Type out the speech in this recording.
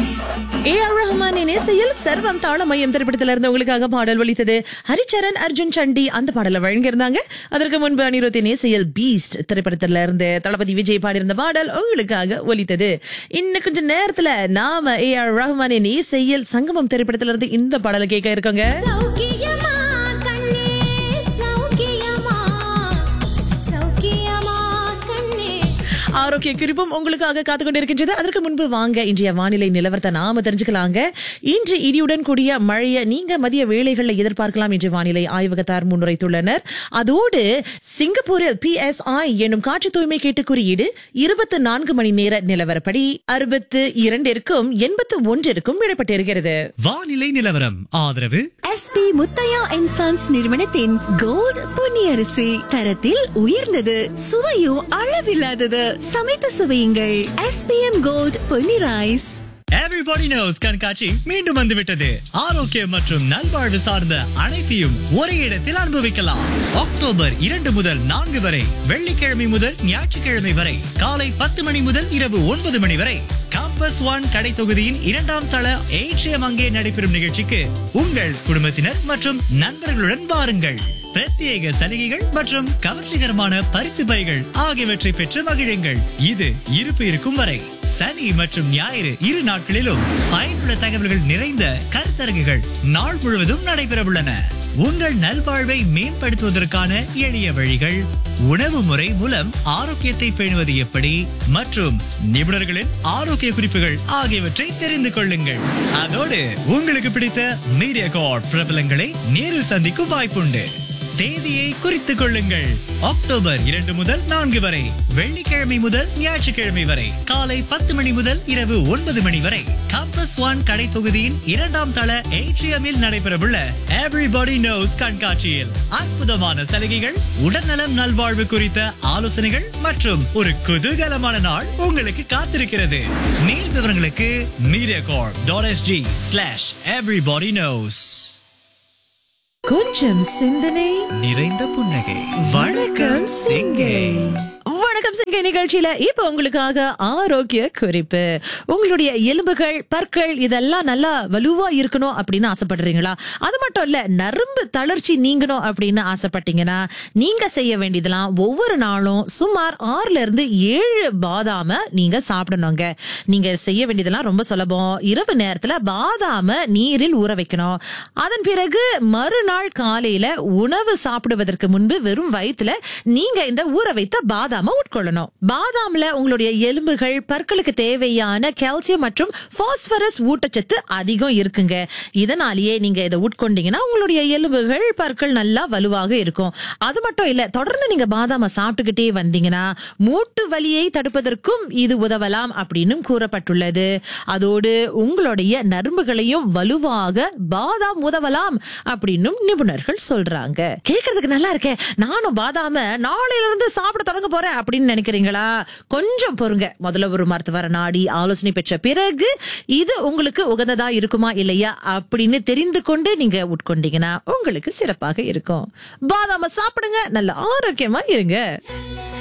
A R ரஹ்மானின் இசையில் சர்வம் தாள மையம் திரைப்படத்துல இருந்து உங்களுக்காக பாடல் ஒலித்தது ஹரிச்சரன் அர்ஜுன் சண்டி அந்த பாடலை வழங்கியிருந்தாங்க அதற்கு முன்பு அனிருத்தின் இசையில் பீஸ்ட் திரைப்படத்துல இருந்து தளபதி விஜய் பாடியிருந்த பாடல் உங்களுக்காக ஒலித்தது இன்னும் கொஞ்ச நேரத்துல நாம ஏ ஆர் ரஹ்மானின் இசையில் சங்கமம் திரைப்படத்துல இருந்து இந்த பாடலை கேட்க இருக்கோங்க சௌக்கியமா கண்ணே சௌக்கியமா சௌக்கியமா கண்ணே ஆரோக்கிய குறிப்பும் உங்களுக்காக காத்து கொண்டிருக்கின்றது அதற்கு முன்பு வாங்க இன்றைய வானிலை நிலவரத்தை நாம தெரிஞ்சுக்கலாங்க இன்று இடியுடன் கூடிய மழையை நீங்க மதிய வேளைகளில் எதிர்பார்க்கலாம் என்று வானிலை ஆய்வகத்தார் முன்னுரைத்துள்ளனர் அதோடு சிங்கப்பூரில் பிஎஸ்ஐ என்னும் காற்று தூய்மை கேட்டு குறியீடு இருபத்தி நான்கு மணி நேர நிலவரப்படி அறுபத்து இரண்டிற்கும் எண்பத்து ஒன்றிற்கும் விடப்பட்டிருக்கிறது வானிலை நிலவரம் ஆதரவு எஸ்பி முத்தையா அண்ட் சன்ஸ் நிறுவனத்தின் கோல்ட் பொன்னியரிசி தரத்தில் உயர்ந்தது சுவையும் அளவில்லாதது சமைத்து சுவையுங்கள் SPM gold Ponni rice everybody knows கண்காட்சி மீண்டும் வந்துவிட்டது ஆரோக்கியம் மற்றும் நல்வாழ்வு சார்ந்த அனைத்தையும் ஒரே இடத்தில் அனுபவிக்கலாம் அக்டோபர் இரண்டு முதல் நான்கு வரை வெள்ளிக்கிழமை முதல் ஞாயிற்றுக்கிழமை வரை காலை பத்து மணி முதல் இரவு ஒன்பது மணி வரை காம்பஸ் ஒன் கடை தொகுதியின் இரண்டாம் தள ஏற்றியம் அங்கே நடைபெறும் நிகழ்ச்சிக்கு உங்கள் குடும்பத்தினர் மற்றும் நண்பர்களுடன் வாருங்கள் பிரத்யேக சலுகைகள் மற்றும் கவர்ச்சிகரமான பரிசு பைகள் ஆகியவற்றை பெற்று மகிழுங்கள் இது இருப்பு இருக்கும் வரை சனி மற்றும் ஞாயிறு இரு நாட்களிலும் பயனுள்ள தகவல்கள் நிறைந்த கருத்தரங்குகள் நாள் முழுவதும் நடைபெறவுள்ளன உங்கள் நல்வாழ்வை மேம்படுத்துவதற்கான எளிய வழிகள் உணவு முறை மூலம் ஆரோக்கியத்தை பேணுவது எப்படி மற்றும் நிபுணர்களின் ஆரோக்கிய குறிப்புகள் ஆகியவற்றை தெரிந்து கொள்ளுங்கள் அதோடு உங்களுக்கு பிடித்த மீடியா கார்ட் பிரபலங்களை நேரில் சந்திக்கும் வாய்ப்புண்டு தேதியை குறித்துக் கொள்ளுங்கள் அக்டோபர் இரண்டு முதல் நான்கு வரை வெள்ளிக்கிழமை முதல் ஞாயிற்றுக்கிழமை வரை காலை பத்து மணி முதல் இரவு ஒன்பது மணி வரை காம்பஸ் ஒன் கடை தொகுதியின் இரண்டாம் தள ஏட்ரியமில் நடைபெறவுள்ள எவ்ரிபடி நோஸ் கண்காட்சியில் அற்புதமான சலுகைகள் உடல்நலம் நல்வாழ்வு குறித்த ஆலோசனைகள் மற்றும் ஒரு குதூகலமான நாள் உங்களுக்கு காத்திருக்கிறது மேல் விவரங்களுக்கு media corp dot SG slash everybody knows கொஞ்சம் சிந்தனை நிறைந்த புன்னகை வணக்கம் சிங்கை வணக்கம் சிங்கை நிகழ்ச்சியில இப்ப உங்களுக்காக ஆரோக்கிய குறிப்பு உங்களுடைய எலும்புகள் பற்கள் இதெல்லாம் நல்லா வலுவா இருக்கணும் அப்படின்னு ஆசைப்படுறீங்களா அது மட்டும் இல்ல நரம்பு தளர்ச்சி நீங்கணும் அப்படின்னு ஆசைப்பட்டீங்கன்னா நீங்க செய்ய வேண்டியதெல்லாம் ஒவ்வொரு நாளும் சுமார் ஆறுல இருந்து ஏழு பாதாம நீங்க சாப்பிடணுங்க நீங்க செய்ய வேண்டியதெல்லாம் ரொம்ப சுலபம் இரவு நேரத்துல பாதாம நீரில் ஊற வைக்கணும் அதன் பிறகு மறுநாள் காலையில உணவு சாப்பிடுவதற்கு முன்பு வெறும் வயிற்றுல நீங்க இந்த ஊற வைத்த பாதாம உட்கொள்ளணும் பாதாம்ல உங்களுடைய எலும்புகள் பற்களுக்கு தேவையான கால்சியம் மற்றும் பாஸ்பரஸ் ஊட்டச்சத்து அதிகம் இருக்குங்க இதனாலேயே நீங்க இதை உட்கொண்டீங்கன்னா உங்களுடைய எலும்புகள் பற்கள் நல்லா வலுவாக இருக்கும் அது மட்டும் இல்ல தொடர்ந்து நீங்க பாதாம சாப்பிட்டுக்கிட்டே வந்தீங்கன்னா மூட்டு வலியை தடுப்பதற்கும் இது உதவலாம் அப்படின்னு கூறப்பட்டுள்ளது அதோடு உங்களுடைய நரம்புகளையும் வலுவாக பாதாம் உதவலாம் அப்படின்னும் நிபுணர்கள் சொல்றாங்க கேக்குறதுக்கு நல்லா இருக்கே நானும் பாதாம நாளையில இருந்து சாப்பிட தொடங்க போறேன் அப்படின்னு நினைக்கிறீங்களா கொஞ்சம் பொறுங்க முதல்ல ஒரு மருத்துவரை நாடி ஆலோசனை பெற்ற பிறகு இது உங்களுக்கு உகந்ததா இருக்குமா இல்லையா அப்படின்னு தெரிந்து கொண்டு நீங்க உட்கொண்டீங்கன்னா உங்களுக்கு சிறப்பாக இருக்கும் பாதாம சாப்பிடுங்க நல்ல ஆரோக்கியமா இருங்க